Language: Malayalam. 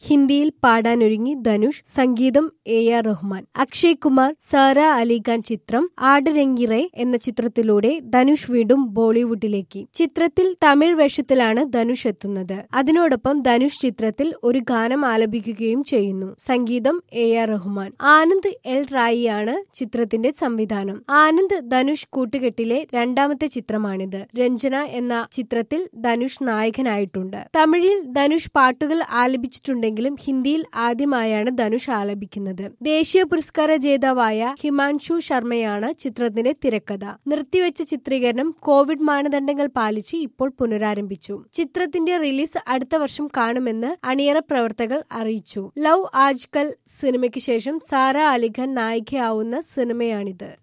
ഹിന്ദിയിൽ പാടാനൊരുങ്ങി ധനുഷ് സംഗീതം എ ആർ റഹ്മാൻ അക്ഷയ് കുമാർ സാര അലിഖാൻ ചിത്രം ആടരംഗിറെ എന്ന ചിത്രത്തിലൂടെ ധനുഷ് വീണ്ടും ബോളിവുഡിലേക്ക് ചിത്രത്തിൽ തമിഴ് വേഷത്തിലാണ് ധനുഷ് എത്തുന്നത് അതിനോടൊപ്പം ധനുഷ് ചിത്രത്തിൽ ഒരു ഗാനം ആലപിക്കുകയും ചെയ്യുന്നു സംഗീതം A R Rahman Anand L റായിയാണ് ചിത്രത്തിന്റെ സംവിധാനം ആനന്ദ് ധനുഷ് കൂട്ടുകെട്ടിലെ രണ്ടാമത്തെ ചിത്രമാണിത് രഞ്ജന എന്ന ചിത്രത്തിൽ ധനുഷ് നായകനായിട്ടുണ്ട് തമിഴിൽ ധനുഷ് പാട്ടുകൾ ആലപിച്ചിട്ടുണ്ടെങ്കിലും ഹിന്ദിയിൽ ആദ്യമായാണ് ധനുഷ് ആലപിക്കുന്നത് ദേശീയ പുരസ്കാര ജേതാവായ ഹിമാൻഷു ശർമ്മയാണ് ചിത്രത്തിന്റെ തിരക്കഥ നിർത്തിവെച്ച ചിത്രീകരണം കോവിഡ് മാനദണ്ഡങ്ങൾ പാലിച്ച് ഇപ്പോൾ പുനരാരംഭിച്ചു ചിത്രത്തിന്റെ റിലീസ് അടുത്ത വർഷം കാണുമെന്ന് അണിയറ പ്രവർത്തകർ അറിയിച്ചു ലവ് ആജ്കൽ സിനിമയ്ക്ക് ശേഷം സാറ അലിഖാൻ നായികയാവുന്ന സിനിമയാണിത്